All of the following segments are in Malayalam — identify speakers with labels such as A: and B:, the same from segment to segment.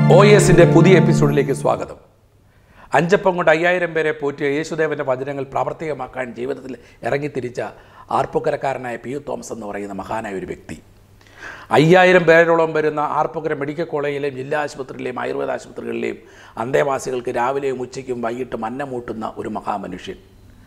A: ഒ എസിൻ്റെ പുതിയ എപ്പിസോഡിലേക്ക് സ്വാഗതം അഞ്ചപ്പം കൊണ്ട് അയ്യായിരം പേരെ പോറ്റിയ യേശുദേവൻ്റെ വചനങ്ങൾ പ്രാവർത്തികമാക്കാൻ ജീവിതത്തിൽ ഇറങ്ങിത്തിരിച്ച ആർപ്പുക്കരക്കാരനായ പി യു തോമസ് എന്ന് പറയുന്ന മഹാനായ ഒരു വ്യക്തി അയ്യായിരം പേരോളം വരുന്ന ആർപ്പുക്കര മെഡിക്കൽ കോളേജിലെയും ജില്ലാ ആശുപത്രിയിലെയും ആയുർവേദ ആശുപത്രികളിലെയും അന്തേവാസികൾക്ക് രാവിലെയും ഉച്ചയ്ക്കും വൈകിട്ടും അന്നമൂട്ടുന്ന ഒരു മഹാമനുഷ്യൻ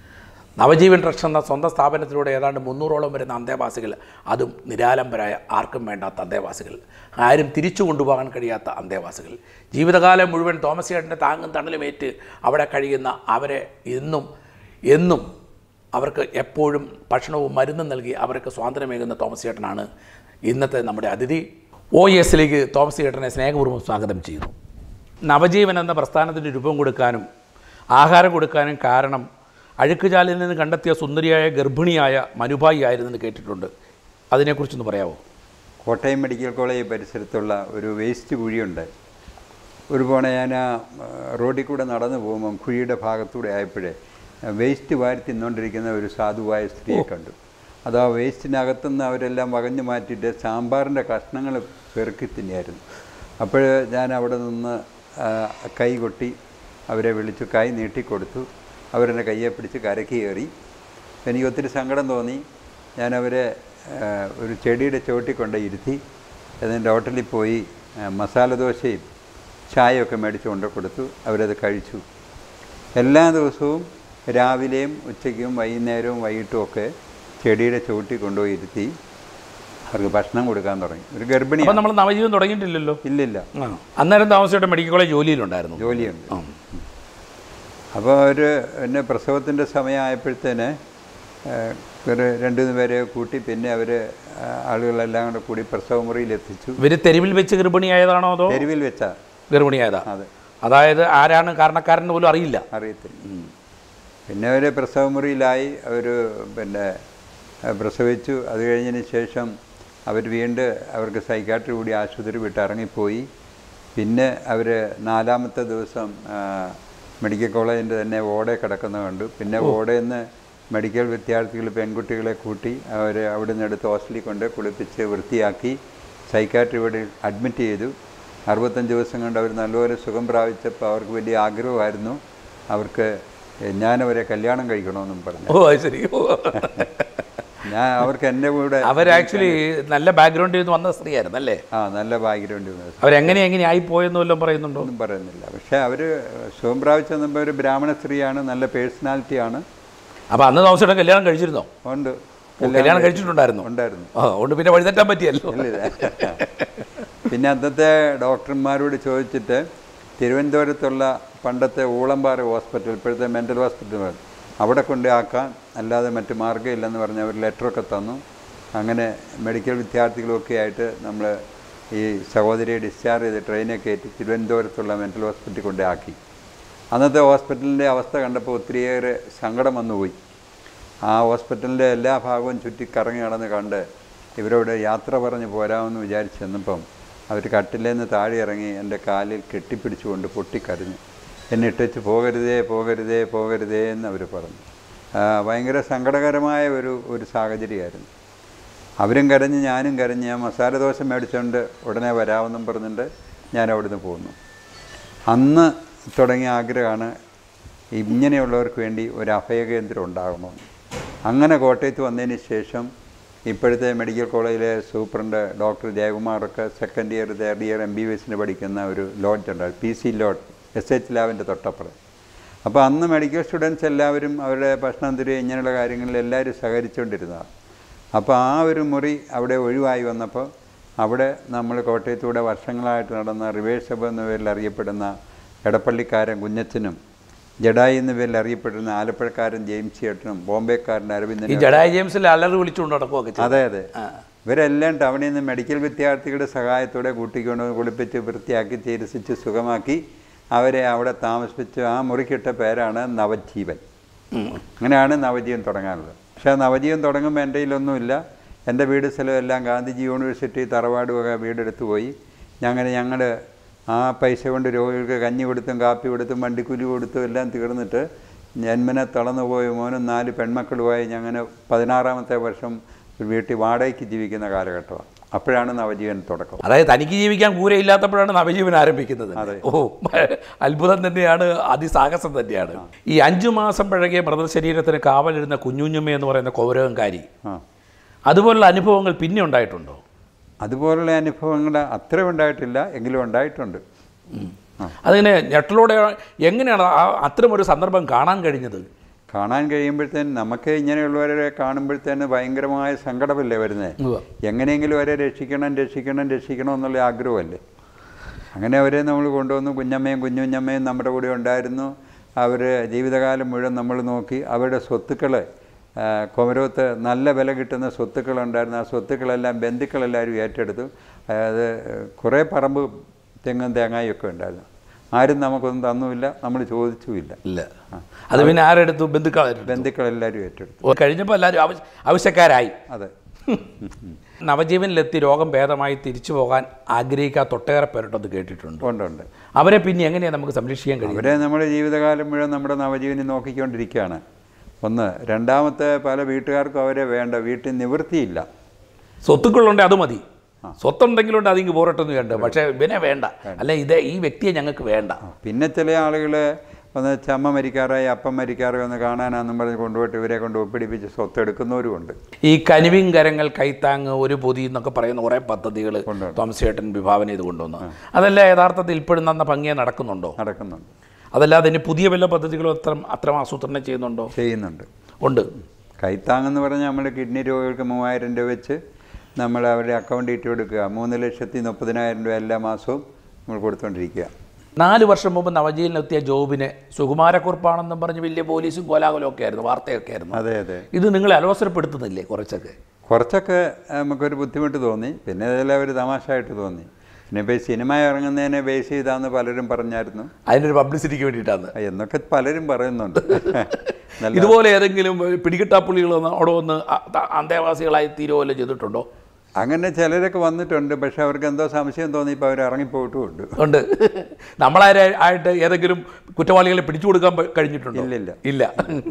A: നവജീവൻ ട്രസ്റ്റ് എന്ന സ്വന്തം സ്ഥാപനത്തിലൂടെ ഏതാണ്ട് മുന്നൂറോളം വരുന്ന അന്തേവാസികൾ അതും നിരാലംബരായ ആർക്കും വേണ്ടാത്ത അന്തേവാസികൾ ആരും തിരിച്ചു കൊണ്ടുപോകാൻ കഴിയാത്ത അന്തേവാസികൾ ജീവിതകാലം മുഴുവൻ തോമസ് ചേട്ടൻ്റെ താങ്ങും തണലുമേറ്റ് അവിടെ കഴിയുന്ന അവരെ എന്നും എന്നും അവർക്ക് എപ്പോഴും ഭക്ഷണവും മരുന്നും നൽകി അവർക്ക് സ്വാതന്ത്ര്യമേകുന്ന തോമസ് ചേട്ടനാണ് ഇന്നത്തെ നമ്മുടെ അതിഥി ഒ എസിലേക്ക് തോമസ് ചേട്ടനെ സ്നേഹപൂർവ്വം സ്വാഗതം ചെയ്യുന്നു നവജീവൻ എന്ന പ്രസ്ഥാനത്തിന് രൂപം കൊടുക്കാനും ആഹാരം കൊടുക്കാനും കാരണം അഴുക്കുചാലിൽ നിന്ന് കണ്ടെത്തിയ സുന്ദരിയായ ഗർഭിണിയായ മനുഭായി ആയിരുന്നെന്ന് കേട്ടിട്ടുണ്ട് അതിനെക്കുറിച്ചൊന്ന് പറയാമോ
B: കോട്ടയം മെഡിക്കൽ കോളേജ് പരിസരത്തുള്ള ഒരു വേസ്റ്റ് കുഴിയുണ്ട് ഒരു പോണ ഞാൻ ആ ആ, റോഡിൽ കൂടെ നടന്നു പോകുമ്പം കുഴിയുടെ ഭാഗത്തൂടെ ആയപ്പോഴേ വേസ്റ്റ് വാരി തിന്നുകൊണ്ടിരിക്കുന്ന ഒരു സാധുവായ സ്ത്രീയെ കണ്ടു അത് ആ വേസ്റ്റിനകത്തുനിന്ന് അവരെല്ലാം വകഞ്ഞു മാറ്റിയിട്ട് സാമ്പാറിൻ്റെ കഷ്ണങ്ങൾ പെറുക്കി തിന്നിയായിരുന്നു അപ്പോൾ ഞാൻ അവിടെ നിന്ന് ആ, കൈ കൊട്ടി അവരെ വിളിച്ചു കൈ നീട്ടിക്കൊടുത്തു അവരെന്നെ കയ്യെ പിടിച്ച് കരക്ക് കയറി എനിക്ക് ഒത്തിരി സങ്കടം തോന്നി ഞാൻ അവരെ ആ, ഒരു ചെടിയുടെ ചുവട്ടിൽ കൊണ്ട് ഇരുത്തി എന്നിട്ട് ഹോട്ടലിൽ പോയി ആ, മസാല ദോശയും ചായയൊക്കെ മേടിച്ച് കൊണ്ട് കൊടുത്തു അവരത് കഴിച്ചു എല്ലാ ദിവസവും രാവിലെയും ഉച്ചയ്ക്കും വൈകുന്നേരവും വൈകിട്ടും ഒക്കെ ചെടിയുടെ ചുവട്ടിൽ കൊണ്ടുപോയി ഇരുത്തി അവർക്ക് ഭക്ഷണം കൊടുക്കാൻ തുടങ്ങി ഒരു ഗർഭിണി
A: അപ്പം നമ്മൾ നവജീവൻ തുടങ്ങിയിട്ടില്ലല്ലോ
B: ഇല്ലില്ല
A: ആ അന്നേരം താമസിച്ചിട്ട് മെഡിക്കൽ കോളേജ് ജോലിയിലുണ്ടായിരുന്നു
B: ജോലിയുണ്ട്
A: ആ.
B: അപ്പോൾ ഒരു എന്നെ പ്രസവത്തിൻ്റെ സമയമായപ്പോഴത്തേന് ഏഹ്, ഒരു രണ്ടു മൂന്ന് പേരെ കൂട്ടി പിന്നെ അവർ ആളുകളെല്ലാം കൂടെ കൂടി പ്രസവ മുറിയിൽ എത്തിച്ചു
A: ഇവർ തെരുവിൽ വെച്ച് ഗർഭിണിയായതാണോ അതോ
B: തെരുവിൽ വെച്ചാ
A: ഗർഭിണിയായതാ
B: അതെ
A: അതായത് ആരാണ് കാരണക്കാരൻ പോലും അറിയില്ല
B: അറിയത്തില്ല പിന്നെ അവർ പ്രസവ മുറിയിലായി അവർ പിന്നെ ഏഹ്, പ്രസവിച്ചു അത് കഴിഞ്ഞതിന് ശേഷം അവർ വീണ്ടും അവർക്ക് സൈക്കാട്രി കൂടി ആശുപത്രി വിട്ട് ഇറങ്ങിപ്പോയി പിന്നെ അവർ നാലാമത്തെ ദിവസം ആ, മെഡിക്കൽ കോളേജിൻ്റെ തന്നെ ഓടെ കിടക്കുന്ന കണ്ടു പിന്നെ ഓടയിൽ നിന്ന് മെഡിക്കൽ വിദ്യാർത്ഥികൾ പെൺകുട്ടികളെ കൂട്ടി അവർ അവിടെ നിന്ന് എടുത്ത് ഹോസ്റ്റലിൽ കൊണ്ട് കുളിപ്പിച്ച് വൃത്തിയാക്കി സൈക്കാട്രി ഇവിടെ അഡ്മിറ്റ് ചെയ്തു അറുപത്തഞ്ച് ദിവസം കൊണ്ട് അവർ നല്ലപോലെ സുഖം പ്രാപിച്ചപ്പോൾ അവർക്ക് വലിയ ആഗ്രഹമായിരുന്നു അവർക്ക് ഞാനവരെ കല്യാണം കഴിക്കണമെന്നും പറഞ്ഞു
A: ഓ അത് ശരി ഓ.
B: ഞാൻ അവർക്ക് എൻ്റെ കൂടെ
A: അവർ ആക്ച്വലി നല്ല ബാക്ക്ഗ്രൗണ്ടിൽ നിന്ന് വന്ന സ്ത്രീയായിരുന്നു അല്ലേ
B: ആ നല്ല ബാക്ക്ഗ്രൗണ്ട്
A: അവരെങ്ങനെ എങ്ങനെ ആയി പോയെന്ന് വല്ലതും പറയുന്നുണ്ടോ
B: ഒന്നും പറയുന്നില്ല പക്ഷേ അവർ സുഖം പ്രാപിച്ചു വന്നപ്പോൾ ഒരു ബ്രാഹ്മണ സ്ത്രീയാണ് നല്ല പേഴ്സണാലിറ്റിയാണ്
A: അപ്പോൾ അന്ന് താമസിച്ചിട്ട് കല്യാണം കഴിച്ചിരുന്നോ
B: ഉണ്ട്
A: ഓ, കല്യാണം കഴിച്ചിട്ടുണ്ടായിരുന്നു
B: ഉണ്ടായിരുന്നു
A: ആ അതുകൊണ്ട് പിന്നെ വഴിതെറ്റാൻ പറ്റിയല്ലോ
B: ഇല്ലില്ല. പിന്നെ അന്നത്തെ ഡോക്ടർമാരോട് ചോദിച്ചിട്ട് തിരുവനന്തപുരത്തുള്ള പണ്ടത്തെ ഊളമ്പാറ ഹോസ്പിറ്റൽ ഇപ്പോഴത്തെ മെൻ്റൽ ഹോസ്പിറ്റൽ അവിടെ കൊണ്ടാക്കാൻ അല്ലാതെ മറ്റു മാർഗ്ഗമില്ലെന്ന് പറഞ്ഞ് അവർ ലെറ്ററൊക്കെ തന്നു അങ്ങനെ മെഡിക്കൽ വിദ്യാർത്ഥികളൊക്കെ ആയിട്ട് നമ്മൾ ഈ സഹോദരിയെ ഡിസ്ചാർജ് ചെയ്ത് ട്രെയിനെ കയറ്റി തിരുവനന്തപുരത്തുള്ള മെൻ്റൽ ഹോസ്പിറ്റലിൽ കൊണ്ടാക്കി അന്നത്തെ ഹോസ്പിറ്റലിൻ്റെ അവസ്ഥ കണ്ടപ്പോൾ ഒത്തിരിയേറെ സങ്കടം വന്നുപോയി ആ ഹോസ്പിറ്റലിൻ്റെ എല്ലാ ഭാഗവും ചുറ്റി കറങ്ങി നടന്ന് കണ്ട് ഇവരോട് യാത്ര പറഞ്ഞ് പോരാമെന്ന് വിചാരിച്ച് ചെന്നപ്പം അവർ കട്ടിലേന്ന് താഴെ ഇറങ്ങി എൻ്റെ കാലിൽ കെട്ടിപ്പിടിച്ചുകൊണ്ട് പൊട്ടിക്കരഞ്ഞു എന്നെ ഇട്ടച്ച് പോകരുതേ പോകരുതേ പോകരുതേ എന്ന് അവർ പറഞ്ഞു ആ, ഭയങ്കര സങ്കടകരമായ ഒരു ഒരു സാഹചര്യമായിരുന്നു അവരും കരഞ്ഞ് ഞാനും കരഞ്ഞ് ഞാൻ മസാല ദോശ മേടിച്ചുകൊണ്ട് ഉടനെ വരാമെന്നും പറഞ്ഞിട്ട് ഞാൻ അവിടുന്ന് പോന്നു അന്ന് തുടങ്ങിയ ആഗ്രഹമാണ് ഇങ്ങനെയുള്ളവർക്ക് വേണ്ടി ഒരു അഭയകേന്ദ്രം ഉണ്ടാകണമെന്ന് അങ്ങനെ കോട്ടയത്ത് വന്നതിന് ശേഷം ഇപ്പോഴത്തെ മെഡിക്കൽ കോളേജിലെ സൂപ്രണ്ട് ഡോക്ടർ ജയകുമാറൊക്കെ second year third year M B B എസിന് പഠിക്കുന്ന ഒരു ലോഡ്ജ് ഉണ്ട് P C lodge S H ലാബിൻ്റെ തൊട്ടപ്പുറം അപ്പോൾ അന്ന് മെഡിക്കൽ സ്റ്റുഡൻസ് എല്ലാവരും അവരുടെ ഭക്ഷണം തരിക ഇങ്ങനെയുള്ള കാര്യങ്ങളിൽ എല്ലാവരും സഹകരിച്ചുകൊണ്ടിരുന്നതാണ് അപ്പോൾ ആ ഒരു മുറി അവിടെ ഒഴിവായി വന്നപ്പോൾ അവിടെ നമ്മൾ കോട്ടയത്തൂടെ വർഷങ്ങളായിട്ട് നടന്ന റിവേഴ്സ് സഭ എന്ന പേരിൽ അറിയപ്പെടുന്ന എടപ്പള്ളിക്കാരൻ കുഞ്ഞച്ചനും ജഡായി എന്ന പേരിൽ അറിയപ്പെടുന്ന ആലപ്പുഴക്കാരൻ ജെയിംസ് ചേട്ടനും ബോംബെക്കാരൻ
A: ഈ
B: അരവിന്ദനും
A: ജഡായി ജെയിംസിൽ അലറി വിളിച്ചുകൊണ്ട് നടക്കുകയൊക്കെ ചെയ്തു.
B: അതെ അതെ ഇവരെല്ലാം ടൗണിൽ നിന്ന് മെഡിക്കൽ വിദ്യാർത്ഥികളുടെ സഹായത്തോടെ കൂട്ടിക്കൊണ്ട് വന്ന് കുളിപ്പിച്ച് വൃത്തിയാക്കി ചികിത്സിച്ച് സുഖമാക്കി അവരെ അവിടെ താമസിപ്പിച്ച് ആ മുറിക്കിട്ട പേരാണ് നവജീവൻ
A: ഉം.
B: അങ്ങനെയാണ് നവജീവൻ തുടങ്ങാനുള്ളത് പക്ഷേ ആ നവജീവൻ തുടങ്ങുമ്പോൾ എൻ്റെ കയ്യിലൊന്നുമില്ല എൻ്റെ വീട് സ്ഥലം എല്ലാം ഗാന്ധിജി യൂണിവേഴ്സിറ്റി തറവാട് വക വീടെടുത്ത് പോയി ഞങ്ങനെ ഞങ്ങൾ ആ പൈസ കൊണ്ട് രോഗികൾക്ക് കഞ്ഞി കൊടുത്തും കാപ്പി കൊടുത്തും വണ്ടിക്കൂലി കൊടുത്തും എല്ലാം തീർന്നിട്ട് ജന്മനെ തളർന്നു പോയ മോനും നാല് പെൺമക്കളുമായി ഞങ്ങനെ പതിനാറാമത്തെ വർഷം ഒരു വീട്ടിൽ വാടകയ്ക്ക് ജീവിക്കുന്ന കാലഘട്ടമാണ് അപ്പോഴാണ് നവജീവൻ തുടക്കം
A: അതായത് തനിക്ക് ജീവിക്കാൻ കൂരയില്ലാത്തപ്പോഴാണ് നവജീവൻ ആരംഭിക്കുന്നത് ഓ അത്ഭുതം തന്നെയാണ് അതിസാഹസം തന്നെയാണ് ഈ അഞ്ചു മാസം പഴകിയ മൃതശരീരത്തിന് കാവലിരുന്ന കുഞ്ഞുഞ്ഞുമ്മ എന്ന് പറയുന്ന കൗരവംകാരി
B: ആ
A: അതുപോലുള്ള അനുഭവങ്ങൾ പിന്നെ ഉണ്ടായിട്ടുണ്ടോ
B: അതുപോലുള്ള അനുഭവങ്ങൾ അത്ര ഉണ്ടായിട്ടില്ല എങ്കിലും ഉണ്ടായിട്ടുണ്ട് ആ.
A: അതിന് ഞെട്ടലോടെ എങ്ങനെയാണ് ആ അത്തരമൊരു സന്ദർഭം കാണാൻ കഴിഞ്ഞത്
B: കാണാൻ കഴിയുമ്പോഴത്തേന് നമുക്ക് ഇങ്ങനെയുള്ളവരെ കാണുമ്പോഴത്തേന് ഭയങ്കരമായ സങ്കടമല്ലേ വരുന്നത്
A: ഉവ്വ.
B: എങ്ങനെയെങ്കിലും അവരെ രക്ഷിക്കണം രക്ഷിക്കണം രക്ഷിക്കണം എന്നുള്ള ആഗ്രഹമല്ലേ അങ്ങനെ അവരെ നമ്മൾ കൊണ്ടുവന്നു കുഞ്ഞമ്മയും കുഞ്ഞുഞ്ഞമ്മയും നമ്മുടെ കൂടെ ഉണ്ടായിരുന്നു അവർ ജീവിതകാലം മുഴുവൻ നമ്മൾ നോക്കി അവരുടെ സ്വത്തുക്കൾ കൊമരവത്ത് നല്ല വില കിട്ടുന്ന സ്വത്തുക്കളുണ്ടായിരുന്നു ആ സ്വത്തുക്കളെല്ലാം ബന്ധുക്കളെല്ലാവരും ഏറ്റെടുത്തു അതായത് കുറേ പറമ്പ് തെങ്ങും തേങ്ങായും ഒക്കെ ഉണ്ടായിരുന്നു ആരും നമുക്കൊന്നും തന്നുമില്ല നമ്മൾ ചോദിച്ചുമില്ല
A: ഇല്ല അത് പിന്നെ ആരെടുത്തു ബന്ധുക്കളായിരുന്നു
B: ബന്ധുക്കളെല്ലാവരും ഏറ്റെടുത്തു
A: കഴിഞ്ഞപ്പോൾ എല്ലാവരും ആവശ്യ ആവശ്യക്കാരായി
B: അതെ
A: നവജീവനിലെത്തി രോഗം ഭേദമായി തിരിച്ചു പോകാൻ ആഗ്രഹിക്കാത്ത ഒട്ടേറെ പേരുണ്ടെന്ന് കേട്ടിട്ടുണ്ട്
B: ഉണ്ട് ഉണ്ട്
A: അവരെ പിന്നെ എങ്ങനെയാണ് നമുക്ക് സംരക്ഷിക്കാൻ കഴിയും
B: അവരെ നമ്മുടെ ജീവിതകാലം മുഴുവൻ നമ്മുടെ നവജീവനെ നോക്കിക്കൊണ്ടിരിക്കുകയാണ് ഒന്ന് രണ്ടാമത്തെ പല വീട്ടുകാർക്കും അവരെ വേണ്ട വീട്ടിൽ നിവൃത്തിയില്ല
A: സ്വത്തുക്കളുണ്ട് അത് മതി സ്വത്തുണ്ടെങ്കിലുണ്ട് അതിങ്ങ് പോരട്ടെന്ന് വേണ്ട പക്ഷേ ഇവനെ വേണ്ട അല്ല ഇത് ഈ വ്യക്തിയെ ഞങ്ങൾക്ക് വേണ്ട
B: പിന്നെ ചില ആളുകൾ ഒന്ന് ചമ്മ മരിക്കാറായി അപ്പം മരിക്കാറായി ഒന്ന് കാണാനാന്നും പറഞ്ഞ് കൊണ്ടുപോയിട്ട് ഇവരെ കൊണ്ട് ഒപ്പിടിപ്പിച്ച് സ്വത്ത് എടുക്കുന്നവരുമുണ്ട്
A: ഈ കനിവിങ്കരങ്ങൾ കൈത്താങ് ഒരു പൊതി എന്നൊക്കെ പറയുന്ന കുറേ പദ്ധതികൾ
B: കൊണ്ടുവന്നു.
A: തോമസ് ചേട്ടൻ വിഭാവന ചെയ്ത് കൊണ്ടുവന്നു അതല്ല യഥാർത്ഥത്തിൽ ഇപ്പോഴും നന്ന ഭംഗിയെ നടക്കുന്നുണ്ടോ
B: നടക്കുന്നുണ്ട്
A: അതല്ലാതെ ഇനി പുതിയ വല്ല പദ്ധതികളും അത്ര അത്ര ആസൂത്രണം ചെയ്യുന്നുണ്ടോ
B: ചെയ്യുന്നുണ്ട്
A: ഉണ്ട്
B: കൈത്താങ്ങെന്ന് പറഞ്ഞാൽ നമ്മുടെ കിഡ്നി രോഗികൾക്ക് മൂവായിരം രൂപ വെച്ച് നമ്മൾ അവരുടെ അക്കൗണ്ട് ഇട്ട് കൊടുക്കുക മൂന്ന് ലക്ഷത്തി മുപ്പതിനായിരം രൂപ എല്ലാ മാസവും നമ്മൾ കൊടുത്തുകൊണ്ടിരിക്കുക
A: നാല് വർഷം മുമ്പ് നവജീവനിലെത്തിയ ജോബിനെ സുകുമാരക്കുറിപ്പാണെന്നും പറഞ്ഞ് വലിയ പോലീസും കോലാഹലവും ഒക്കെ ആയിരുന്നു വാർത്തയൊക്കെ ആയിരുന്നു
B: അതെ അതെ
A: ഇത് നിങ്ങളെ അലോസരപ്പെടുത്തുന്നില്ലേ കുറച്ചൊക്കെ
B: കുറച്ചൊക്കെ നമുക്കൊരു ബുദ്ധിമുട്ട് തോന്നി പിന്നെ അതെല്ലാം ഒരു തമാശയായിട്ട് തോന്നി പിന്നെ ഇപ്പോൾ ഈ സിനിമ ഇറങ്ങുന്നതിനെ ബേസ് ചെയ്താന്ന് പലരും പറഞ്ഞായിരുന്നു
A: അതിനൊരു പബ്ലിസിറ്റിക്ക് വേണ്ടിയിട്ടാണ്
B: എന്നൊക്കെ പലരും പറയുന്നുണ്ട് നല്ല
A: ഇതുപോലെ ഏതെങ്കിലും പിടികിട്ടാപ്പുള്ളികൾ വന്ന് അവിടെ വന്ന് അ- ത- അന്തേവാസികളായി തീരുവല്ലോ ചെയ്തിട്ടുണ്ടോ
B: അങ്ങനെ ചിലരൊക്കെ വന്നിട്ടുണ്ട് പക്ഷെ അവർക്ക് എന്തോ സംശയം തോന്നിയപ്പോൾ അവർ ഇറങ്ങിപ്പോയിട്ടുമുണ്ട്
A: ഉണ്ട് നമ്മളാരെ ആയിട്ട് ഏതെങ്കിലും കുറ്റവാളികളെ പിടിച്ചു കൊടുക്കാൻ പ- കഴിഞ്ഞിട്ടുണ്ടോ
B: ഇല്ലില്ല.
A: ഇല്ല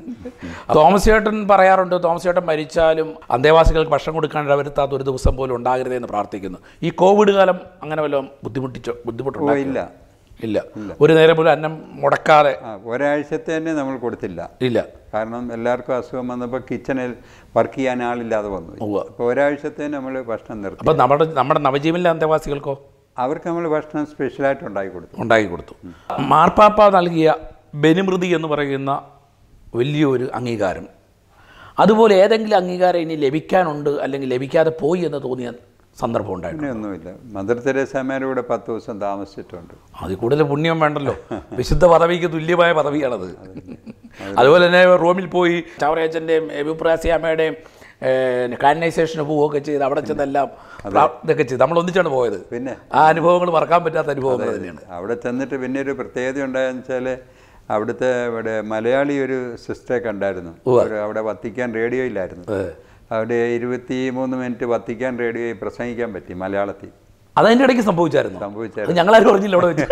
A: തോമസ് ചേട്ടൻ പറയാറുണ്ട് തോമസ് ചേട്ടൻ മരിച്ചാലും അന്തേവാസികൾക്ക് ഭക്ഷണം കൊടുക്കാൻ വരുത്താത്ത ഒരു ദിവസം പോലും ഉണ്ടാകരുതെന്ന് പ്രാർത്ഥിക്കുന്നു ഈ കോവിഡ് കാലം അങ്ങനെ വല്ലതും ബുദ്ധിമുട്ടിച്ചോ
B: ഓ
A: ബുദ്ധിമുട്ടുണ്ടോ
B: ഇല്ല
A: ഇല്ല ഒരു നേരം പോലും അന്നം മുടക്കാതെ
B: ആ ഒരാഴ്ചത്തെ തന്നെ നമ്മൾ കൊടുത്തില്ല
A: ഇല്ല
B: കാരണം എല്ലാവർക്കും അസുഖം വന്നപ്പോൾ കിച്ചണിൽ വർക്ക് ചെയ്യാൻ ആളില്ലാതെ വന്നു
A: ഉവ്വ.
B: അപ്പോൾ ഒരാഴ്ചത്തെ നമ്മൾ ഭക്ഷണം നിർത്തി
A: അപ്പം നമ്മുടെ നമ്മുടെ നവജീവനിലെ അന്തേവാസികൾക്കോ
B: അവർക്ക് നമ്മൾ ഭക്ഷണം സ്പെഷ്യലായിട്ട് ഉണ്ടാക്കി കൊടുത്തു
A: ഉണ്ടാക്കി കൊടുത്തു മാർപ്പാപ്പ നൽകിയ ബലിമൃതി എന്ന് പറയുന്ന വലിയൊരു അംഗീകാരം അതുപോലെ ഏതെങ്കിലും അംഗീകാരം ഇനി ലഭിക്കാനുണ്ട് അല്ലെങ്കിൽ ലഭിക്കാതെ പോയി എന്ന് തോന്നിയ സന്ദർഭം ഉണ്ടായിരുന്നു
B: അങ്ങനെയൊന്നുമില്ല മദർ തെരേസമ്മയുടെ കൂടെ പത്ത് ദിവസം താമസിച്ചിട്ടുണ്ട്
A: അതിൽ കൂടുതൽ പുണ്യം വേണ്ടല്ലോ വിശുദ്ധ പദവിക്ക് തുല്യമായ പദവിയാണത് അതുപോലെ തന്നെ റോമിൽ പോയി ചാവറേച്ചൻ്റെയും എബിപ്രാസിയാമ്മയുടെയും കാനൈസേഷന് പോവുകയൊക്കെ ചെയ്ത് അവിടെ ചെന്നെല്ലാം പ്രാ- ഇതൊക്കെ ചെയ്ത് നമ്മൾ ഒന്നിച്ചാണ് പോയത്
B: പിന്നെ
A: ആ അനുഭവങ്ങൾ മറക്കാൻ പറ്റാത്ത അനുഭവങ്ങൾ തന്നെയാണ്
B: അവിടെ ചെന്നിട്ട് പിന്നെ ഒരു പ്രത്യേകത ഉണ്ടായെന്ന് വെച്ചാൽ അവിടുത്തെ ഇവിടെ മലയാളി ഒരു സിസ്റ്ററെ കണ്ടായിരുന്നു ഒരു അവിടെ വത്തിക്കാൻ റേഡിയോ ഇല്ലായിരുന്നു അവിടെ ഇരുപത്തി മൂന്ന് മിനിറ്റ് വത്തിക്കാൻ റേഡിയോയിൽ പ്രസംഗിക്കാൻ പറ്റി മലയാളത്തിൽ
A: അതതിൻ്റെ ഇടയ്ക്ക് സംഭവിച്ചായിരുന്നു
B: സംഭവിച്ചായിരുന്നു
A: അത് ഞങ്ങളാരും അറിഞ്ഞില്ല അവിടെ വെച്ച്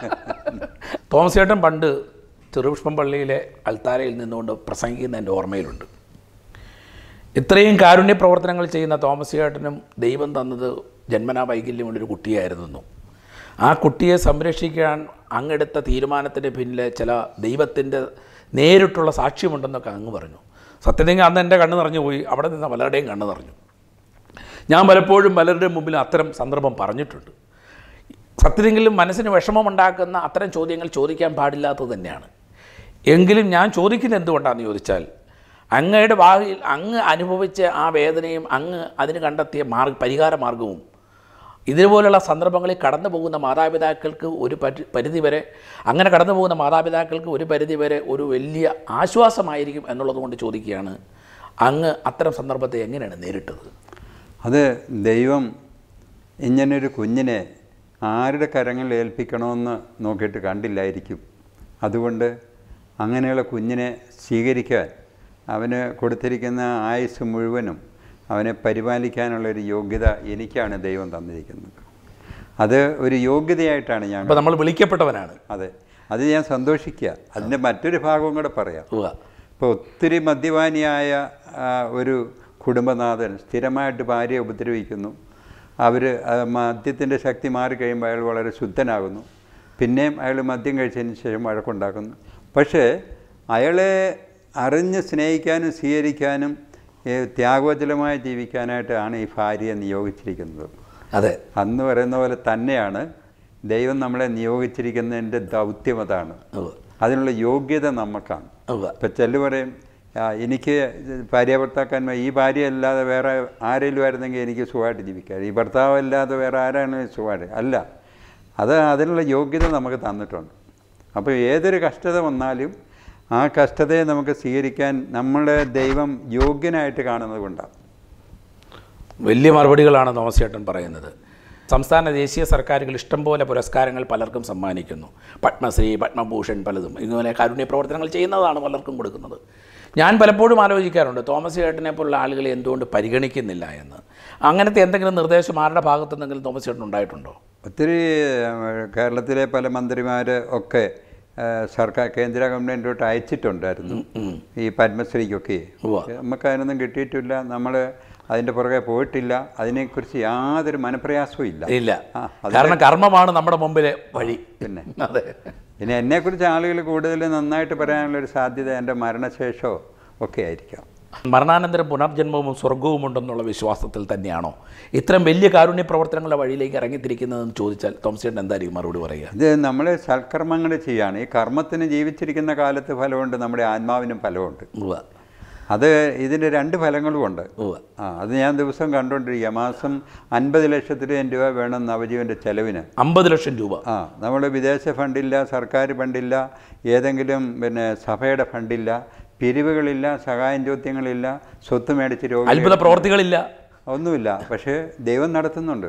A: തോമസ് ചേട്ടൻ പണ്ട് ചെറുപുഷ്പം പള്ളിയിലെ അൽത്താരയിൽ നിന്നുകൊണ്ട് പ്രസംഗിക്കുന്ന എൻ്റെ ഓർമ്മയിലുണ്ട് ഇത്രയും കാരുണ്യ പ്രവർത്തനങ്ങൾ ചെയ്യുന്ന തോമസ് ചേട്ടനും ദൈവം തന്നത് ജന്മനാ വൈകല്യമുള്ളൊരു കുട്ടിയായിരുന്നു ആ കുട്ടിയെ സംരക്ഷിക്കാൻ അങ്ങെടുത്ത തീരുമാനത്തിന് പിന്നിലെ ചില ദൈവത്തിൻ്റെ നേരിട്ടുള്ള സാക്ഷ്യമുണ്ടെന്നൊക്കെ അങ്ങ് പറഞ്ഞു സത്യത്തിൽ അന്ന് എൻ്റെ കണ്ണ് നിറഞ്ഞു പോയി അവിടെ നിന്ന് പലരുടെയും കണ്ണ് നിറഞ്ഞു ഞാൻ പലപ്പോഴും പലരുടെയും മുമ്പിൽ അത്തരം സന്ദർഭം പറഞ്ഞിട്ടുണ്ട് സത്യമെങ്കിലും മനസ്സിന് വിഷമമുണ്ടാക്കുന്ന അത്തരം ചോദ്യങ്ങൾ ചോദിക്കാൻ പാടില്ലാത്തത് തന്നെയാണ് എങ്കിലും ഞാൻ ചോദിക്കുന്നത് എന്തുകൊണ്ടാണെന്ന് ചോദിച്ചാൽ അങ്ങയുടെ ഭാവിയിൽ അങ്ങ് അനുഭവിച്ച ആ വേദനയും അങ്ങ് അതിന് കണ്ടെത്തിയ മാർഗ പരിഹാര മാർഗവും ഇതുപോലുള്ള സന്ദർഭങ്ങളിൽ കടന്നു പോകുന്ന മാതാപിതാക്കൾക്ക് ഒരു പരി പരിധി വരെ അങ്ങനെ കടന്നു പോകുന്ന മാതാപിതാക്കൾക്ക് ഒരു പരിധി വരെ ഒരു വലിയ ആശ്വാസമായിരിക്കും എന്നുള്ളത് കൊണ്ട് ചോദിക്കുകയാണ് അങ്ങ് അത്തരം സന്ദർഭത്തെ എങ്ങനെയാണ് നേരിട്ടത്
B: അത് ദൈവം ഇങ്ങനൊരു കുഞ്ഞിനെ ആരുടെ കരങ്ങളിൽ ഏൽപ്പിക്കണമെന്ന് നോക്കിയിട്ട് കണ്ടില്ലായിരിക്കും അതുകൊണ്ട് അങ്ങനെയുള്ള കുഞ്ഞിനെ സ്വീകരിക്കാൻ അവന് കൊടുത്തിരിക്കുന്ന ആയുസ് മുഴുവനും അവനെ പരിപാലിക്കാനുള്ളൊരു യോഗ്യത എനിക്കാണ് ദൈവം തന്നിരിക്കുന്നത് അത് ഒരു യോഗ്യതയായിട്ടാണ് ഞാൻ
A: അപ്പോൾ നമ്മൾ വിളിക്കപ്പെട്ടവനാണ്
B: അതെ അത് ഞാൻ സന്തോഷിക്കുക അതിൻ്റെ മറ്റൊരു ഭാഗവും കൂടെ പറയാം
A: ഉവ്വ.
B: ഇപ്പോൾ ഒത്തിരി മദ്യപാനിയായ ആ, ഒരു കുടുംബനാഥൻ സ്ഥിരമായിട്ട് ഭാര്യയെ ഉപദ്രവിക്കുന്നു അവർ മദ്യത്തിൻ്റെ ശക്തി മാറിക്കഴിയുമ്പോൾ അയാൾ വളരെ ശുദ്ധനാകുന്നു പിന്നെയും അയാൾ മദ്യം കഴിച്ചതിന് ശേഷം വഴക്കുണ്ടാക്കുന്നു പക്ഷേ അയാളെ അറിഞ്ഞ് സ്നേഹിക്കാനും സ്വീകരിക്കാനും ഏ, ത്യാഗോജലമായി ജീവിക്കാനായിട്ടാണ് ഈ ഭാര്യയെ നിയോഗിച്ചിരിക്കുന്നത്
A: അതെ
B: അന്ന് പറയുന്ന പോലെ തന്നെയാണ് ദൈവം നമ്മളെ നിയോഗിച്ചിരിക്കുന്നതിൻ്റെ ദൗത്യം അതാണ്
A: ഉവ്വ്.
B: അതിനുള്ള യോഗ്യത നമുക്കാണ്
A: ഉവ്വ്.
B: ഇപ്പം ചെല്ലു പറയും "ആ, എനിക്ക് ഭാര്യ ഭർത്താക്കന്മാർ ഈ ഭാര്യ അല്ലാതെ വേറെ ആരെങ്കിലും ആയിരുന്നെങ്കിൽ എനിക്ക് സുഖമായിട്ട് ജീവിക്കാം ഈ ഭർത്താവ് അല്ലാതെ വേറെ ആരാണ് സുഖമായിട്ട് അല്ല അത് അതിനുള്ള യോഗ്യത നമുക്ക് തന്നിട്ടുണ്ട് അപ്പോൾ ഏതൊരു കഷ്ടത വന്നാലും ആ കഷ്ടതയെ നമുക്ക് സ്വീകരിക്കാൻ നമ്മളെ ദൈവം യോഗ്യനായിട്ട് കാണുന്നത് കൊണ്ടാണ്
A: വലിയ മറുപടികളാണ് തോമസ് ചേട്ടൻ പറയുന്നത് സംസ്ഥാന ദേശീയ സർക്കാരുകൾ ഇഷ്ടംപോലെ പുരസ്കാരങ്ങൾ പലർക്കും സമ്മാനിക്കുന്നു പത്മശ്രീ പത്മഭൂഷൺ പലതും ഇങ്ങനെ കാരുണ്യ പ്രവർത്തനങ്ങൾ ചെയ്യുന്നതാണ് പലർക്കും കൊടുക്കുന്നത് ഞാൻ പലപ്പോഴും ആലോചിക്കാറുണ്ട് തോമസ് ചേട്ടനെ പോലുള്ള ആളുകളെ എന്തുകൊണ്ട് പരിഗണിക്കുന്നില്ല എന്ന് അങ്ങനത്തെ എന്തെങ്കിലും നിർദ്ദേശം ആരുടെ ഭാഗത്തു നിന്നെങ്കിലും തോമസ് ചേട്ടൻ ഉണ്ടായിട്ടുണ്ടോ
B: ഒത്തിരി ഏഹ്, കേരളത്തിലെ പല മന്ത്രിമാർ ഒക്കെ ഏഹ്, സർക്കാർ കേന്ദ്ര ഗവൺമെൻറ്റോട്ട് അയച്ചിട്ടുണ്ടായിരുന്നു ഈ പത്മശ്രീക്കൊക്കെ
A: ഉവ്വ.
B: നമുക്ക് അതിനൊന്നും കിട്ടിയിട്ടില്ല നമ്മൾ അതിൻ്റെ പുറകെ പോയിട്ടില്ല അതിനെക്കുറിച്ച് യാതൊരു മനപ്രയാസവും ഇല്ല
A: ഇല്ല
B: ആ, അത്
A: കാരണം കർമ്മമാണ് നമ്മുടെ മുമ്പിലെ വഴി
B: പിന്നെ
A: അതെ
B: പിന്നെ എന്നെക്കുറിച്ച് ആളുകൾ കൂടുതൽ നന്നായിട്ട് പറയാനുള്ളൊരു സാധ്യത എൻ്റെ മരണശേഷമോ ഒക്കെ ആയിരിക്കാം
A: മരണാനന്തരം പുനർജന്മവും സ്വർഗവും ഉണ്ടെന്നുള്ള വിശ്വാസത്തിൽ തന്നെയാണോ ഇത്തരം വലിയ കാരുണ്യ പ്രവർത്തനങ്ങളുടെ വഴിയിലേക്ക് ഇറങ്ങിത്തിരിക്കുന്നതെന്ന് ചോദിച്ചാൽ തോമസ് ചേട്ടൻ എന്തായിരിക്കും മറുപടി പറയുക
B: ഇത് നമ്മൾ സൽക്കർമ്മങ്ങൾ ചെയ്യാണ് ഈ കർമ്മത്തിന് ജീവിച്ചിരിക്കുന്ന കാലത്ത് ഫലമുണ്ട് നമ്മുടെ ആത്മാവിനും ഫലമുണ്ട്
A: ഉവ്വ
B: അത് ഇതിന് രണ്ട് ഫലങ്ങളുമുണ്ട്
A: ഉവ്വ
B: ആ അത് ഞാൻ ദിവസം കണ്ടുകൊണ്ടിരിക്കുക മാസം അൻപത് ലക്ഷത്തിലധികം രൂപ വേണം നവജീവൻ്റെ ചെലവിന്
A: അമ്പത് ലക്ഷം രൂപ
B: ആ നമ്മൾ വിദേശ ഫണ്ടില്ല സർക്കാർ ഫണ്ടില്ല ഏതെങ്കിലും പിന്നെ സഭയുടെ ഫണ്ടില്ല പിരിവുകളില്ല സഹായം ചോദ്യങ്ങളില്ല സ്വത്ത് മേടിച്ച് രോഗി
A: അത്ഭുത പ്രവർത്തികളില്ല
B: ഒന്നുമില്ല പക്ഷേ ദൈവം നടത്തുന്നുണ്ട്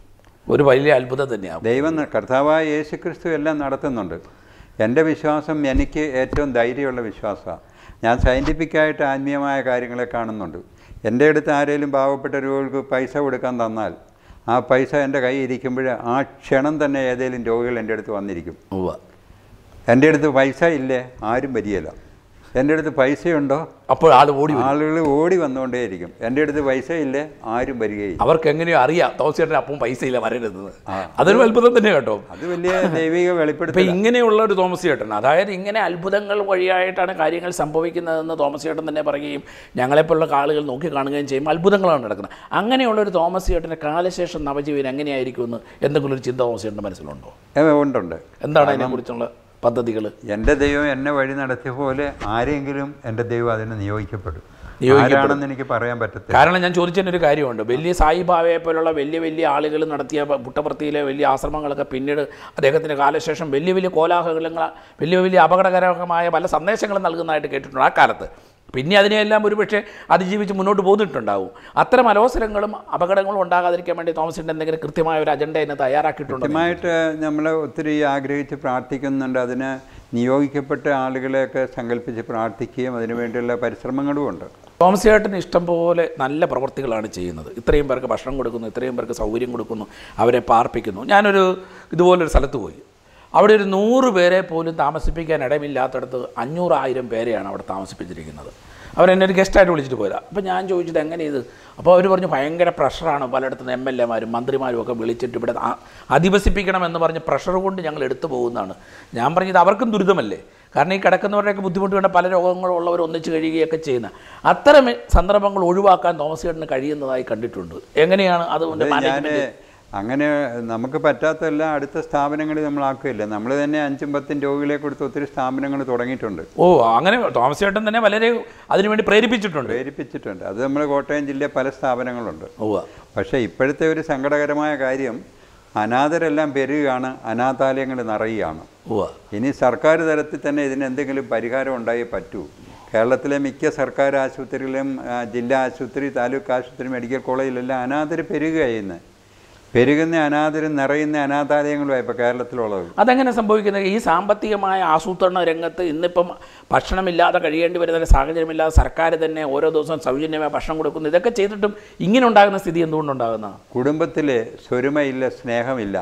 A: ഒരു വലിയ അത്ഭുതം തന്നെയാണ്
B: ദൈവം ന- കർത്താവായ യേശു ക്രിസ്തു എല്ലാം നടത്തുന്നുണ്ട് എൻ്റെ വിശ്വാസം എനിക്ക് ഏറ്റവും ധൈര്യമുള്ള വിശ്വാസമാണ് ഞാൻ സയൻറ്റിഫിക്കായിട്ട് ആത്മീയമായ കാര്യങ്ങളെ കാണുന്നുണ്ട് എൻ്റെ അടുത്ത് ആരെങ്കിലും പാവപ്പെട്ട രോഗികൾക്ക് പൈസ കൊടുക്കാൻ തന്നാൽ ആ പൈസ എൻ്റെ കയ്യിൽ ഇരിക്കുമ്പോൾ ആ ക്ഷണം തന്നെ ഏതെങ്കിലും രോഗികൾ എൻ്റെ അടുത്ത് വന്നിരിക്കും
A: ഉവ്വ
B: എൻ്റെ അടുത്ത് പൈസ ഇല്ലേ ആരും വരികയില്ല എൻ്റെ അടുത്ത് പൈസയുണ്ടോ
A: അപ്പോൾ ആൾ ഓടി വരും.
B: ആളുകൾ ഓടി വന്നുകൊണ്ടേയിരിക്കും എൻ്റെ അടുത്ത് പൈസ ഇല്ലേ ആരും വരികയില്ല
A: അവർക്ക് എങ്ങനെയോ അറിയാം തോമസ് ചേട്ടൻ അപ്പം പൈസ ഇല്ല വരരുതെന്ന് അതൊരു അത്ഭുതം തന്നെ കേട്ടോ
B: അത് വലിയ ദൈവിക
A: ഇപ്പം
B: വെളിപ്പെടുത്തൽ
A: ഇങ്ങനെയുള്ള ഒരു തോമസ് ചേട്ടൻ അതായത് ഇങ്ങനെ അത്ഭുതങ്ങൾ വഴിയായിട്ടാണ് കാര്യങ്ങൾ സംഭവിക്കുന്നതെന്ന് തോമസ് ചേട്ടൻ തന്നെ പറയുകയും ഞങ്ങളെപ്പോലുള്ള ആളുകൾ നോക്കി കാണുകയും ചെയ്യും അത്ഭുതങ്ങളാണ് നടക്കുന്നത് അങ്ങനെയുള്ള ഒരു തോമസ് ചേട്ടൻ്റെ കാലശേഷം നവജീവൻ എങ്ങനെയായിരിക്കുമെന്ന് എന്തെങ്കിലും ഒരു ചിന്ത തോമസ് ചേട്ടൻ്റെ മനസ്സിലുണ്ടോ
B: ഏ, ഉണ്ടുണ്ട്
A: എന്താണ് അതിനെക്കുറിച്ചുള്ള പദ്ധതികൾ
B: എൻ്റെ ദൈവം എന്നെ വഴി നടത്തിയ പോലെ ആരെങ്കിലും എൻ്റെ ദൈവം അതിന് നിയോഗിക്കപ്പെടും
A: നിയോഗിക്കപ്പെടും.
B: ആരാണെന്ന് എനിക്ക് പറയാൻ പറ്റത്തില്ല
A: കാരണം ഞാൻ ചോദിച്ചതിന് ഒരു കാര്യമുണ്ട് വലിയ സായിബാബയെ പോലുള്ള വലിയ വലിയ ആളുകൾ നടത്തിയ പുട്ടപർത്തിയിലെ വലിയ ആശ്രമങ്ങളൊക്കെ പിന്നീട് അദ്ദേഹത്തിൻ്റെ കാലശേഷം വലിയ വലിയ കോലാഹലങ്ങൾ വലിയ വലിയ അപകടകരമായ പല സന്ദേശങ്ങളും നൽകുന്നതായിട്ട് കേട്ടിട്ടുണ്ട് ആ കാലത്ത് പിന്നെ അതിനെയെല്ലാം ഒരുപക്ഷെ അതിജീവിച്ച് മുന്നോട്ട് പോന്നിട്ടുണ്ടാവും അത്തരം അലോസരങ്ങളും അപകടങ്ങളും ഉണ്ടാകാതിരിക്കാൻ വേണ്ടി തോമസിൻ്റെ എന്തെങ്കിലും കൃത്യമായ ഒരു അജണ്ട എന്നെ തയ്യാറാക്കിയിട്ടുണ്ടോ
B: കൃത്യമായിട്ട് നമ്മൾ ഒത്തിരി ആഗ്രഹിച്ച് പ്രാർത്ഥിക്കുന്നുണ്ട് അതിന് നിയോഗിക്കപ്പെട്ട ആളുകളെയൊക്കെ സങ്കല്പിച്ച് പ്രാർത്ഥിക്കുകയും അതിനുവേണ്ടിയുള്ള പരിശ്രമങ്ങളും ഉണ്ട്
A: തോമസ് ചേട്ടന് ഇഷ്ടം പോലെ നല്ല പ്രവൃത്തികളാണ് ചെയ്യുന്നത് ഇത്രയും പേർക്ക് ഭക്ഷണം കൊടുക്കുന്നു ഇത്രയും പേർക്ക് സൗകര്യം കൊടുക്കുന്നു അവരെ പാർപ്പിക്കുന്നു ഞാനൊരു ഇതുപോലൊരു സ്ഥലത്ത് പോയി അവിടെ ഒരു നൂറ് പേരെ പോലും താമസിപ്പിക്കാൻ ഇടമില്ലാത്തടത്ത് അഞ്ഞൂറായിരം പേരെയാണ് അവിടെ താമസിപ്പിച്ചിരിക്കുന്നത് അവരെന്നെ ഒരു ഗസ്റ്റായിട്ട് വിളിച്ചിട്ട് പോയതാണ് അപ്പോൾ ഞാൻ ചോദിച്ചത് എങ്ങനെ ഇത് അപ്പോൾ അവർ പറഞ്ഞു ഭയങ്കര പ്രഷറാണ് പലയിടത്തും എം എൽ എമാരും മന്ത്രിമാരും ഒക്കെ വിളിച്ചിട്ട് ഇവിടെ ആ- അധിവസിപ്പിക്കണമെന്ന് പറഞ്ഞ് പ്രഷർ കൊണ്ട് ഞങ്ങൾ എടുത്തു പോകുന്നതാണ് ഞാൻ പറഞ്ഞത് അവർക്കും ദുരിതമല്ലേ കാരണം ഈ കിടക്കുന്നവരുടെയൊക്കെ ബുദ്ധിമുട്ട് കൊണ്ട് പല രോഗങ്ങളുള്ളവർ ഒന്നിച്ച് കഴിയുകയൊക്കെ ചെയ്യുന്ന അത്തരം സന്ദർഭങ്ങൾ ഒഴിവാക്കാൻ തോമസ് ചേട്ടന് കഴിയുന്നതായി കണ്ടിട്ടുണ്ട് എങ്ങനെയാണ് അതുകൊണ്ട്
B: ഞാൻ
A: മാനേജ്മെന്റ്
B: അങ്ങനെ നമുക്ക് പറ്റാത്തല്ല അടുത്ത സ്ഥാപനങ്ങളിൽ നമ്മളാക്കുകയില്ല നമ്മൾ തന്നെ അഞ്ചും പത്തും രോഗികളെ കൊടുത്ത് ഒത്തിരി സ്ഥാപനങ്ങൾ തുടങ്ങിയിട്ടുണ്ട്
A: ഓ അങ്ങനെ തോമസ് ചേട്ടൻ തന്നെ വളരെ അതിനുവേണ്ടി പ്രേരിപ്പിച്ചിട്ടുണ്ട്
B: പ്രേരിപ്പിച്ചിട്ടുണ്ട് അത് നമ്മൾ കോട്ടയം ജില്ലയിൽ പല സ്ഥാപനങ്ങളുണ്ട്
A: ഓ
B: പക്ഷേ ഇപ്പോഴത്തെ ഒരു സങ്കടകരമായ കാര്യം അനാഥരെല്ലാം പെരുകയാണ് അനാഥാലയങ്ങൾ നിറയുകയാണ്
A: ഓ
B: ഇനി സർക്കാർ തലത്തിൽ തന്നെ ഇതിന് എന്തെങ്കിലും പരിഹാരം ഉണ്ടായേ പറ്റൂ കേരളത്തിലെ മിക്ക സർക്കാർ ആശുപത്രികളിലും ആ, ജില്ലാ ആശുപത്രി താലൂക്ക് ആശുപത്രി മെഡിക്കൽ കോളേജിലെല്ലാം അനാഥർ പെരുകയാണ് പെരുകുന്ന അനാഥരും നിറയുന്ന അനാഥാലയങ്ങളുമാണ് ഇപ്പോൾ കേരളത്തിലുള്ളത്
A: അതെങ്ങനെ സംഭവിക്കുന്നത് ഈ സാമ്പത്തികമായ ആസൂത്രണ രംഗത്ത് ഇന്നിപ്പം ഭക്ഷണമില്ലാതെ കഴിയേണ്ടി വരുന്ന ഒരു സാഹചര്യമില്ലാതെ സർക്കാർ തന്നെ ഓരോ ദിവസവും സൗജന്യമായി ഭക്ഷണം കൊടുക്കുന്നു ഇതൊക്കെ ചെയ്തിട്ടും ഇങ്ങനെ ഉണ്ടാകുന്ന സ്ഥിതി എന്തുകൊണ്ടുണ്ടാകുന്ന
B: കുടുംബത്തിൽ സ്വരുമയില്ല സ്നേഹമില്ല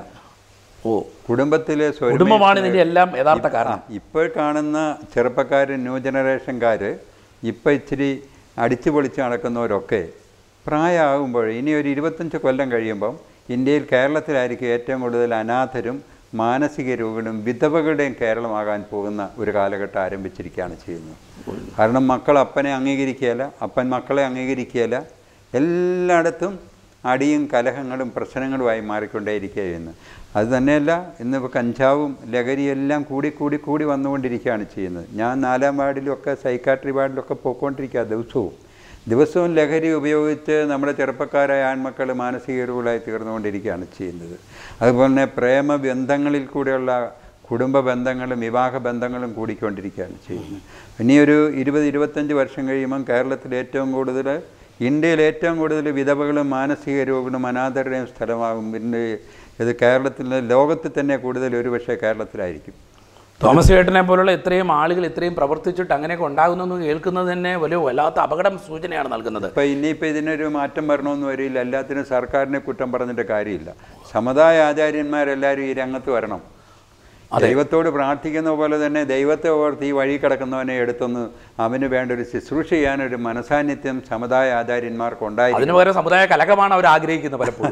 A: ഓ
B: കുടുംബത്തിലെ സ്വരുമ
A: കുടുംബമാണ് ഇതിൻ്റെ എല്ലാം യഥാർത്ഥ കാരണം
B: ഇപ്പോൾ കാണുന്ന ചെറുപ്പക്കാർ ന്യൂ ജനറേഷൻകാർ ഇപ്പം ഇച്ചിരി അടിച്ചു പൊളിച്ച് നടക്കുന്നവരൊക്കെ പ്രായമാകുമ്പോൾ ഇനി ഒരു ഇരുപത്തഞ്ച് കൊല്ലം കഴിയുമ്പം ഇന്ത്യയിൽ കേരളത്തിലായിരിക്കും ഏറ്റവും കൂടുതൽ അനാഥരും മാനസിക രോഗികളും വിധവകളുടെയും കേരളമാകാൻ പോകുന്ന ഒരു കാലഘട്ടം ആരംഭിച്ചിരിക്കുകയാണ് ചെയ്യുന്നത് കാരണം മക്കൾ അപ്പനെ അംഗീകരിക്കുകയില്ല അപ്പൻ മക്കളെ അംഗീകരിക്കുകയില്ല എല്ലായിടത്തും അടിയും കലഹങ്ങളും പ്രശ്നങ്ങളുമായി മാറിക്കൊണ്ടേയിരിക്കുകയെന്ന് അത് തന്നെയല്ല ഇന്നിപ്പോൾ കഞ്ചാവും ലഹരിയും എല്ലാം കൂടി കൂടി കൂടി വന്നുകൊണ്ടിരിക്കുകയാണ് ചെയ്യുന്നത് ഞാൻ നാലാം വാർഡിലൊക്കെ സൈക്കാട്രി വാർഡിലൊക്കെ പോയിക്കൊണ്ടിരിക്കുക ദിവസവും ദിവസവും ലഹരി ഉപയോഗിച്ച് നമ്മുടെ ചെറുപ്പക്കാരായ ആൺമക്കൾ മാനസിക രോഗികളായി തീർന്നുകൊണ്ടിരിക്കുകയാണ് ചെയ്യുന്നത് അതുപോലെ തന്നെ പ്രേമബന്ധങ്ങളിൽ കൂടെയുള്ള കുടുംബ ബന്ധങ്ങളും വിവാഹ ബന്ധങ്ങളും കൂടിക്കൊണ്ടിരിക്കുകയാണ് ചെയ്യുന്നത് ഇനിയൊരു ഇരുപത് ഇരുപത്തഞ്ച് വർഷം കഴിയുമ്പം കേരളത്തിൽ ഏറ്റവും കൂടുതൽ ഇന്ത്യയിൽ ഏറ്റവും കൂടുതൽ വിധവകളും മാനസിക രോഗികളും അനാഥരുടെയും സ്ഥലമാകും പിന്നെ ഇത് കേരളത്തിൽ ലോകത്തിൽ തന്നെ കൂടുതൽ ഒരുപക്ഷെ കേരളത്തിലായിരിക്കും
A: തോമസ് ചേട്ടനെ പോലുള്ള ഇത്രയും ആളുകൾ ഇത്രയും പ്രവർത്തിച്ചിട്ട് അങ്ങനെയൊക്കെ ഉണ്ടാകുന്നു കേൾക്കുന്നത് തന്നെ വലിയ വല്ലാത്ത അപകടം സൂചനയാണ് നൽകുന്നത്
B: ഇപ്പം ഇനിയിപ്പോൾ ഇതിനൊരു മാറ്റം വരണമെന്ന് വരില്ല എല്ലാത്തിനും സർക്കാരിനെ കുറ്റം പറഞ്ഞിട്ട് കാര്യമില്ല സമുദായ ആചാര്യന്മാരെല്ലാവരും ഈ രംഗത്ത് വരണം ദൈവത്തോട് പ്രാർത്ഥിക്കുന്ന പോലെ തന്നെ ദൈവത്തെ ഓർത്ത് ഈ വഴി കിടക്കുന്നവനെ എടുത്തൊന്ന് അവന് വേണ്ട ഒരു ശുശ്രൂഷ ചെയ്യാനൊരു മനസാന്നിധ്യം സമുദായ ആചാര്യന്മാർക്ക് ഉണ്ടായി
A: അതിനു പകരം സമുദായ കലകമാണ് അവർ ആഗ്രഹിക്കുന്നത് പലപ്പോഴും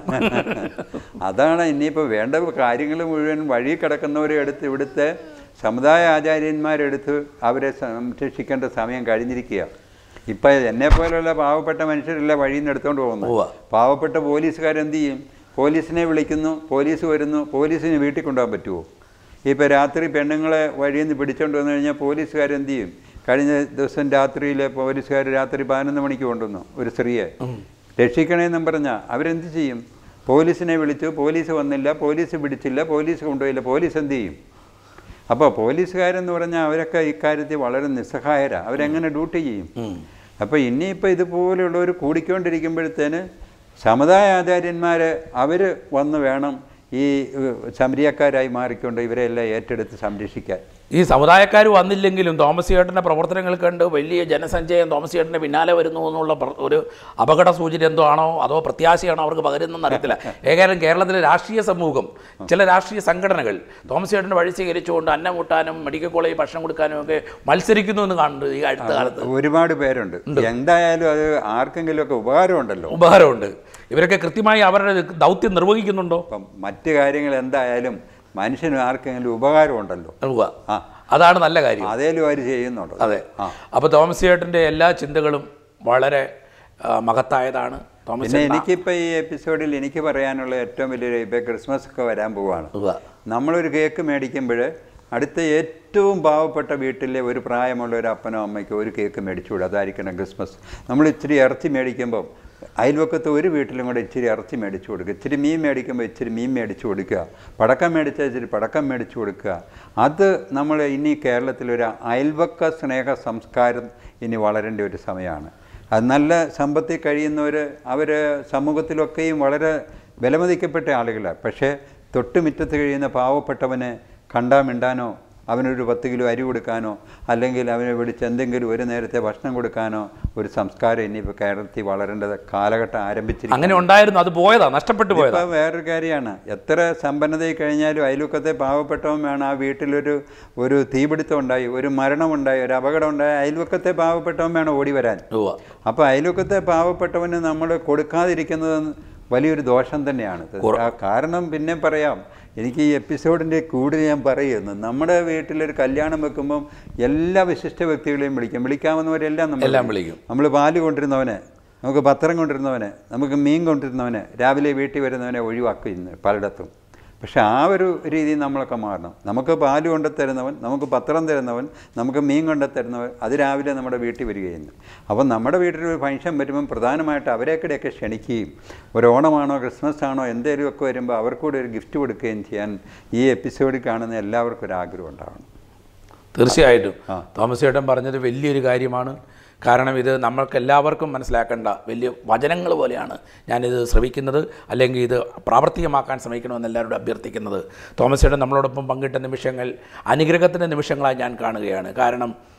B: അതാണ് ഇനിയിപ്പോൾ വേണ്ട കാര്യങ്ങൾ മുഴുവൻ വഴി കിടക്കുന്നവരെ എടുത്ത് ഇവിടുത്തെ സമുദായ ആചാര്യന്മാരെടുത്ത് അവരെ സംരക്ഷിക്കേണ്ട സമയം കഴിഞ്ഞിരിക്കുക ഇപ്പം എന്നെ പോലുള്ള പാവപ്പെട്ട മനുഷ്യരല്ല വഴിയിൽ നിന്ന് എടുത്തുകൊണ്ട് പോകുന്നു
A: ഉവ്വ.
B: പാവപ്പെട്ട പോലീസുകാരെന്ത് ചെയ്യും പോലീസിനെ വിളിക്കുന്നു പോലീസ് വരുന്നു പോലീസിന് വീട്ടിൽ കൊണ്ടുപോകാൻ പറ്റുമോ ഇപ്പോൾ രാത്രി പെണ്ണുങ്ങളെ വഴിയിൽ നിന്ന് പിടിച്ചോണ്ട് വന്നു കഴിഞ്ഞാൽ പോലീസുകാരെന്ത് ചെയ്യും കഴിഞ്ഞ ദിവസം രാത്രിയിൽ പോലീസുകാർ രാത്രി പതിനൊന്ന് മണിക്ക് കൊണ്ടുവന്നു ഒരു സ്ത്രീയെ രക്ഷിക്കണേന്നും പറഞ്ഞാൽ അവരെന്ത് ചെയ്യും പോലീസിനെ വിളിച്ചു പോലീസ് വന്നില്ല പോലീസ് പിടിച്ചില്ല പോലീസ് കൊണ്ടുപോയില്ല പോലീസ് എന്ത് ചെയ്യും അപ്പോൾ പോലീസുകാരെന്ന് പറഞ്ഞാൽ അവരൊക്കെ ഇക്കാര്യത്തിൽ വളരെ നിസ്സഹായരാണ് അവരെങ്ങനെ ഡ്യൂട്ടി ചെയ്യും അപ്പോൾ ഇനിയിപ്പോൾ ഇതുപോലെയുള്ളവർ കൂടിക്കൊണ്ടിരിക്കുമ്പോഴത്തേന് സമുദായ ആചാര്യന്മാർ അവർ വന്ന് വേണം ഈ ഏഹ്, ശമരിയക്കാരായി മാറിക്കൊണ്ട് ഇവരെല്ലാം ഏറ്റെടുത്ത് സംരക്ഷിക്കാൻ
A: ഈ സമുദായക്കാർ വന്നില്ലെങ്കിലും തോമസ് ചേട്ടൻ്റെ പ്രവർത്തനങ്ങൾ കണ്ട് വലിയ ജനസഞ്ചയം തോമസ് ചേട്ടൻ്റെ പിന്നാലെ വരുന്നു എന്നുള്ള പ്ര- ഒരു അപകട സൂചന എന്തോ ആണോ അതോ പ്രത്യാശയാണോ അവർക്ക് പകരുന്നെന്ന് അറിയത്തില്ല ഏകാരം കേരളത്തിലെ രാഷ്ട്രീയ സമൂഹം ചില രാഷ്ട്രീയ സംഘടനകൾ തോമസ് ചേട്ടൻ്റെ വഴി സ്വീകരിച്ചുകൊണ്ട് അന്നം കൂട്ടാനും മെഡിക്കൽ കോളേജിൽ ഭക്ഷണം കൊടുക്കാനും ഒക്കെ മത്സരിക്കുന്നു എന്ന് കാണുന്നുണ്ട് ഈ അടുത്ത കാലത്ത്
B: ഒരുപാട് പേരുണ്ട് എന്തായാലും അത് ആർക്കെങ്കിലുമൊക്കെ ഉപകാരമുണ്ടല്ലോ
A: ഉപകാരമുണ്ട് ഇവരൊക്കെ കൃത്യമായി അവരുടെ ദൗത്യം നിർവഹിക്കുന്നുണ്ടോ
B: അപ്പം മറ്റു കാര്യങ്ങൾ എന്തായാലും മനുഷ്യന് ആർക്കെങ്കിലും ഉപകാരമുണ്ടല്ലോ
A: ഉവ്വ.
B: ആ
A: അതാണ് നല്ല കാര്യം
B: അതേലും അവർ ചെയ്യുന്നുണ്ട്
A: അതെ
B: ആ
A: അപ്പോൾ തോമസ് ചേട്ടൻ്റെ എല്ലാ ചിന്തകളും വളരെ ആ, മഹത്തായതാണ് തോമസ്
B: പിന്നെ എനിക്കിപ്പോൾ ഈ എപ്പിസോഡിൽ എനിക്ക് പറയാനുള്ള ഏറ്റവും വലിയൊരു ഇപ്പോൾ ക്രിസ്മസ് ഒക്കെ വരാൻ പോവാണ്
A: ഉവ്വ.
B: നമ്മളൊരു കേക്ക് മേടിക്കുമ്പോൾ അടുത്ത ഏറ്റവും പാവപ്പെട്ട വീട്ടിലെ ഒരു പ്രായമുള്ള ഒരു അപ്പനോ അമ്മയ്ക്കോ ഒരു കേക്ക് മേടിച്ചുകൂടും അതായിരിക്കണം ക്രിസ്മസ് നമ്മൾ ഇച്ചിരി ഇറച്ചി മേടിക്കുമ്പോൾ അയൽവക്കത്ത് ഒരു വീട്ടിലും കൂടെ ഇച്ചിരി ഇറച്ചി മേടിച്ചു കൊടുക്കുക ഇച്ചിരി മീൻ മേടിക്കുമ്പോൾ ഇച്ചിരി മീൻ മേടിച്ചു കൊടുക്കുക പടക്കം മേടിച്ചാൽ ഇച്ചിരി പടക്കം മേടിച്ചു കൊടുക്കുക അത് നമ്മൾ ഇനി കേരളത്തിലൊരു അയൽവക്ക സ്നേഹ സംസ്കാരം ഇനി വളരേണ്ട ഒരു സമയമാണ് അത് നല്ല സമ്പത്തിൽ കഴിയുന്നവർ അവർ സമൂഹത്തിലൊക്കെയും വളരെ വിലമതിക്കപ്പെട്ട ആളുകളാണ് പക്ഷേ തൊട്ടുമുറ്റത്ത് കഴിയുന്ന പാവപ്പെട്ടവനെ കണ്ടാ മിണ്ടാനോ അവനൊരു പത്ത് കിലോ അരി കൊടുക്കാനോ അല്ലെങ്കിൽ അവനെ വിളിച്ച് എന്തെങ്കിലും ഒരു നേരത്തെ ഭക്ഷണം കൊടുക്കാനോ ഒരു സംസ്കാരം ഇനിയിപ്പോൾ കേരളത്തിൽ വളരേണ്ടത് കാലഘട്ടം ആരംഭിച്ചിരിക്കുന്നു
A: അങ്ങനെ ഉണ്ടായിരുന്നു അത് പോയതാ നഷ്ടപ്പെട്ടു പോയതാ
B: ഇപ്പം വേറൊരു കാര്യമാണ് എത്ര സമ്പന്നതയിൽ കഴിഞ്ഞാലും അയൽവക്കത്തെ പാവപ്പെട്ടവൻ വേണം ആ വീട്ടിലൊരു ഒരു തീപിടുത്തം ഉണ്ടായി ഒരു മരണമുണ്ടായി ഒരു അപകടം ഉണ്ടായി അയൽവക്കത്തെ പാവപ്പെട്ടവൻ വേണം ഓടി വരാൻ
A: ഉവ്വ.
B: അപ്പോൾ അയൽവക്കത്തെ പാവപ്പെട്ടവന് നമ്മൾ കൊടുക്കാതിരിക്കുന്നത് വലിയൊരു ദോഷം തന്നെയാണ് ഇത്. ആ കാരണം പിന്നെ പറയാം എനിക്ക് ഈ എപ്പിസോഡിൻ്റെ കൂടുതൽ ഞാൻ പറയുന്നു നമ്മുടെ വീട്ടിലൊരു കല്യാണം വെക്കുമ്പം എല്ലാ വിശിഷ്ട വ്യക്തികളെയും വിളിക്കും വിളിക്കാവുന്നവരെല്ലാം നമ്മൾ
A: എല്ലാം വിളിക്കും
B: നമ്മൾ പാല് കൊണ്ടിരുന്നവനെ നമുക്ക് പത്രം കൊണ്ടിരുന്നവനെ നമുക്ക് മീൻ കൊണ്ടിരുന്നവനെ രാവിലെ വീട്ടിൽ വരുന്നവനെ ഒഴിവാക്കുന്നു പലയിടത്തും പക്ഷെ ആ ഒരു രീതി നമ്മളൊക്കെ മാറണം നമുക്ക് പാല് കൊണ്ടു തരുന്നവൻ നമുക്ക് പത്രം തരുന്നവൻ നമുക്ക് മീൻ കൊണ്ടു തരുന്നവൻ അത് രാവിലെ നമ്മുടെ വീട്ടിൽ വരികയെന്ന് അപ്പം നമ്മുടെ വീട്ടിലൊരു ഫംഗ്ഷൻ വരുമ്പം പ്രധാനമായിട്ട് അവരെക്കിടെയൊക്കെ ക്ഷണിക്കുകയും ഒരു ഓണമാണോ ക്രിസ്മസ് ആണോ എന്തെങ്കിലുമൊക്കെ വരുമ്പോൾ അവർക്കൂടെ ഒരു ഗിഫ്റ്റ് കൊടുക്കുകയും ചെയ്യാൻ ഈ എപ്പിസോഡിൽ കാണുന്ന എല്ലാവർക്കും ഒരു ആഗ്രഹം ഉണ്ടാവണം
A: തീർച്ചയായിട്ടും
B: ആ.
A: തോമസ് ചേട്ടൻ പറഞ്ഞത് വലിയൊരു കാര്യമാണ് കാരണം ഇത് നമ്മൾക്ക് എല്ലാവർക്കും മനസ്സിലാക്കേണ്ട വലിയ വചനങ്ങൾ പോലെയാണ് ഞാനിത് ശ്രമിക്കുന്നത് അല്ലെങ്കിൽ ഇത് പ്രാവർത്തികമാക്കാൻ ശ്രമിക്കണമെന്ന് എല്ലാവരോടും അഭ്യർത്ഥിക്കുന്നത് തോമസ് ചേട്ടൻ നമ്മളോടൊപ്പം പങ്കിട്ട നിമിഷങ്ങൾ അനുഗ്രഹത്തിൻ്റെ നിമിഷങ്ങളായി ഞാൻ കാണുകയാണ് കാരണം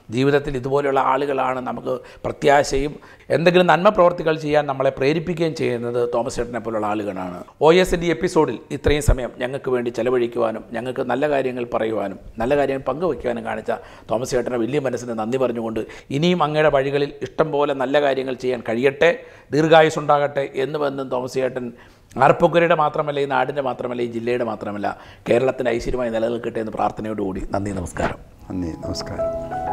A: ജീവിതത്തിൽ ഇതുപോലെയുള്ള ആളുകളാണ് നമുക്ക് പ്രത്യാശയും എന്തെങ്കിലും നന്മ പ്രവർത്തികൾ ചെയ്യാൻ നമ്മളെ പ്രേരിപ്പിക്കുകയും ചെയ്യുന്നത് തോമസ് ചേട്ടനെ പോലുള്ള ആളുകളാണ് ഒ എസിൻ്റെ എപ്പിസോഡിൽ ഇത്രയും സമയം ഞങ്ങൾക്ക് വേണ്ടി ചെലവഴിക്കുവാനും ഞങ്ങൾക്ക് നല്ല കാര്യങ്ങൾ പറയുവാനും നല്ല കാര്യങ്ങൾ പങ്കുവയ്ക്കുവാനും കാണിച്ച തോമസ് ചേട്ടൻ്റെ വലിയ മനസ്സിന് നന്ദി പറഞ്ഞുകൊണ്ട് ഇനിയും അങ്ങയുടെ വഴികളിൽ ഇഷ്ടം പോലെ നല്ല കാര്യങ്ങൾ ചെയ്യാൻ കഴിയട്ടെ ദീർഘായുസുണ്ടാകട്ടെ എന്ന് വന്നും തോമസ് ചേട്ടൻ ആർപ്പുക്കരയുടെ മാത്രമല്ല ഈ നാടിൻ്റെ മാത്രമല്ല ഈ ജില്ലയുടെ മാത്രമല്ല കേരളത്തിൻ്റെ ഐശ്വര്യമായി നിലനിൽക്കട്ടെ എന്ന് പ്രാർത്ഥനയോടുകൂടി നന്ദി നമസ്കാരം
B: നന്ദി നമസ്കാരം